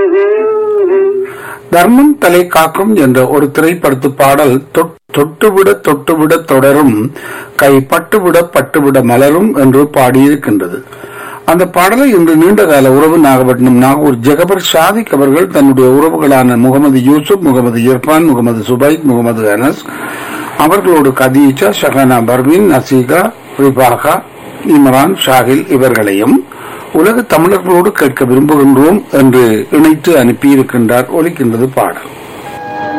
தர்மம் தலை காக்கும் என்ற ஒரு திரைப்படத்து பாடல் தொட்- தொட்டுவிட தொட்டுவிட தொடரும் கை பட்டுவிட பட்டுவிட மலரும் என்று பாடியிருக்கின்றது அந்த பாடலை இன்று நீண்டகால உறவு நாகப்பட்டினம் நாகூர் ஜெகபர் ஷாதிக் அவர்கள் தன்னுடைய உறவுகளான முகமது யூசுப் முகமது இர்பான் முகமது சுபைத் முகமது அனஸ் அவர்களோடு கதீஜா ஷஹானா பர்வீன் நசீகா ரிபாகா இம்ரான் ஷாகில் இவர்களையும் உலக தமிழர்களோடு கேட்க விரும்புகின்றோம் என்று இணைத்து அனுப்பியிருக்கின்றார் ஒலிக்கின்றது பாடல்